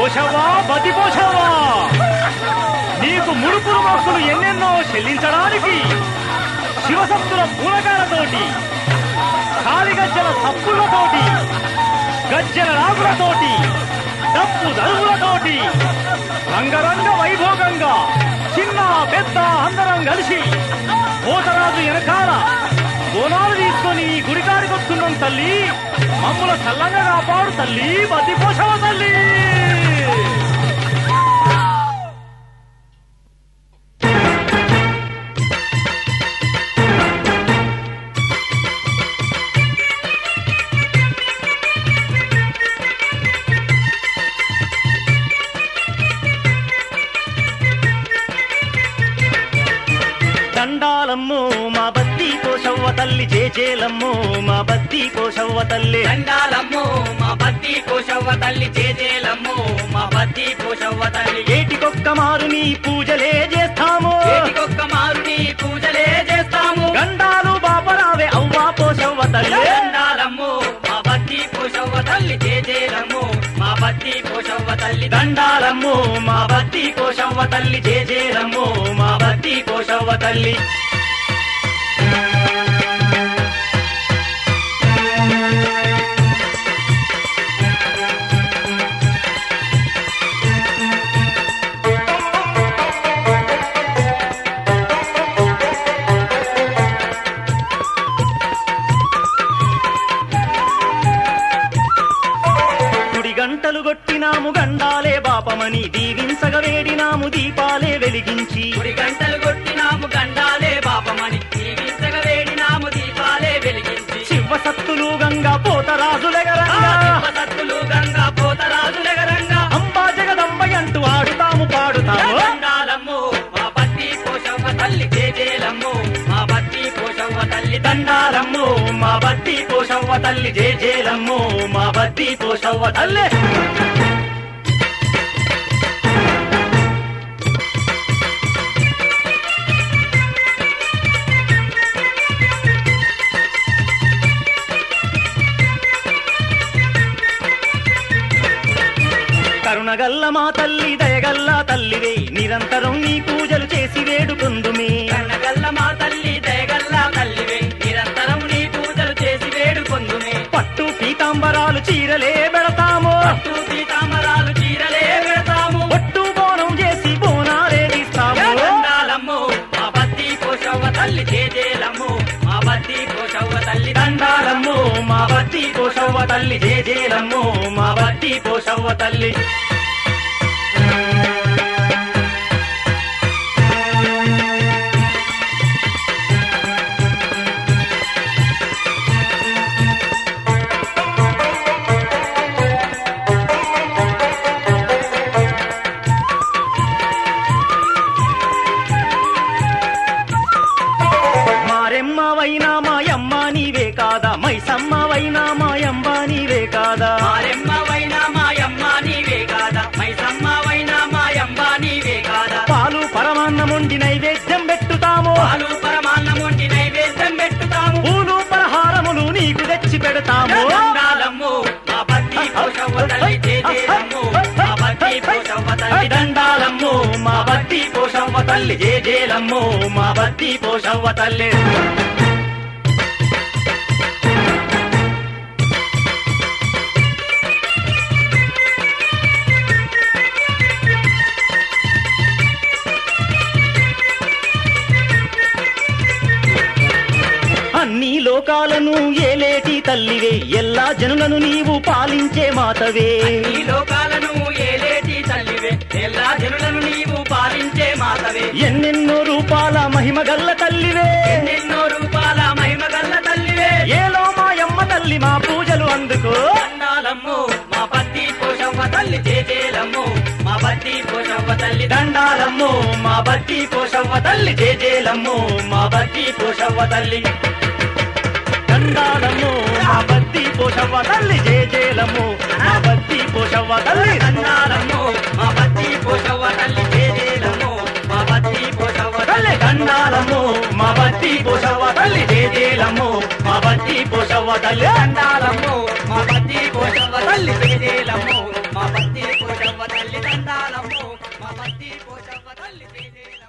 పోషవ్వా బతి పోషవ్వా నీకు ముడుపులు మొక్కులు ఎన్నెన్నో చెల్లించడానికి శివసత్తుల పూలకాలతోటి కాలిగజ్జల సప్పులతోటి గజ్జల రాగులతోటి డప్పు దరువులతోటి రంగరంగ వైభోగంగా చిన్న పెద్ద అందరం కలిసి పోతరాజు వెనకాల బోనాలు తీసుకొని ఈ గుడికాడికి వస్తున్నాం తల్లి మమ్ముల చల్లంగా కాపాడు తల్లి బతి పోషవ తల్లి దండాలమ్మో మా బత్తి పోషవ్వ తల్లి జేజేలమ్మో మా బత్తి పోషవ్వ తల్లి దండాలమ్మో మా బత్తి కోశవ్వ తల్లి చేజేలమ్మో మా బత్తి కోశవ్వ తల్లి ఏటికొక్క మారు నీ పూజలే చేస్తాము ఏటికొక్క మారు నీ పూజలే చేస్తాము గండాలు బాపరావే అవ్వా పోషవ్వ తల్లి దండాలమ్మో మా బత్తి కోశవ్వ తల్లి చేజేలమ్మో మా బత్తి కోశవ్వ తల్లి దండాలమ్మో మా బత్తి పోషవ్వ తల్లి జేజేలమ్మో మా బత్తి పోషవ్వ తల్లి గుడి గంటలు కొట్టినాము గండాలే బాపమని దీవించగ వేడినాము దీపాలే వెలిగించి గుడి గంటలు కొట్టినాము గండాలే బాపమని జీవించగ వేడినాము దీపాలే వెలిగించి శివ సత్తులు గంగా పోతరాజులెగరంగా సత్తులు గంగా పోతరాజులెగరంగా అంబా జగదంబ అంటూ ఆడుతాము పాడుతాము దండాలమ్మో మా బత్తి కోశవ్వ తల్లి చేజేలమ్మో మా బత్తి కోశవ్వ తల్లి దండాలమ్మో మా బత్తి పోషవ్వ తల్లి జేజేలమ్మో మా బత్తి పోషవ్వ తల్లి కరుణగల్ల మా తల్లి దయగల్ల తల్లివే నిరంతరం నీ పూజలు చేసి వేడుకుందుమే కన్నగల్ల మా తల్లి దయగల్ల తల్లివే నిరంతరం నీ పూజలు చేసి వేడుకొందుమే పట్టు పీతాంబరాలు చీరలే పెడతాము పట్టు పీతాంబరాలు చీరలే పెడతాము ఒట్టు బోనం చేసి బోనాలే తీస్తాము దండాలమ్మో మా బత్తి కోశవ్వ తల్లి చేజేలమ్మో మా బత్తి కోశవ్వ తల్లి దండాలమ్మో మా బత్తి పోషవ్వ తల్లి జేజేలమ్మో మా బత్తి పోషవ్వ తల్లి మారెమ్మ వైనా మాయమ్మ నీవే కాదా మైసమ్మ వైనా మాయమ్మ నీవే కాదా మారెమ్మ వైనా మాయమ్మ నీవే కాదా మైసమ్మ వైనా మాయమ్మ నీవే కాదా పాలు పరమాన్నముండి నైవేద్యం పెట్టుతాము పాలు పరమాన్నం వంటి నైవేద్యం పెట్టుతాము పూలు పలహారములు నీకు తెచ్చి పెడతాము దండాలమ్మో మా బత్తి కోశవ్వ తల్లి చేజేలమ్మో మా బత్తి కోశవ్వ తల్లి దండాలమ్మో మా బత్తి పోషవ్వ తల్లి జేజేలమ్మో మా బత్తి పోషవ్వ తల్లి అన్ని లోకాలను ఏలేటి తల్లివే ఎల్లా జనులను నీవు పాలించే మాతవే ఈ లోకాలను ఏలేటి తల్లివే எல்லா జనులను నీవు పాలించే మాతవే ఎన్నెన్నో రూపాల మహిమగల్ల తల్లివే ఎన్నెన్నో రూపాల మహిమగల్ల తల్లివే ఏలో మాయమ్మ తల్లి మా పూజలు అందుకో దండాలమ్మో మా బత్తి కోశవ్వ తల్లి చేజేలమ్మో మా బత్తి కోశవ్వ తల్లి దండాలమ్మో మా బత్తి పోషవ్వ తల్లి జేజేలమ్మో మా బత్తి పోషవ్వ తల్లి దండాలమ్మో మా బత్తి పోషవ్వ తల్లి జేజేలమ్మో మా బత్తి పోషవ్వ తల్లి దండాలమ్మో మా బత్తి కోశవ్వ తల్లి చేజేలమ్మో మా బత్తి కోశవ్వ తల్లి దండాలమ్మో మా బత్తి పోషవ్వ తల్లి జేజేలమ్మో మా బత్తి పోషవ్వ తల్లి దండాలమ్మో మా బత్తి కోశవ్వ తల్లి చేజేలమ్మో మా బత్తి కోశవ్వ తల్లి పట్టి పోచమ్మ తల్లి చేసేల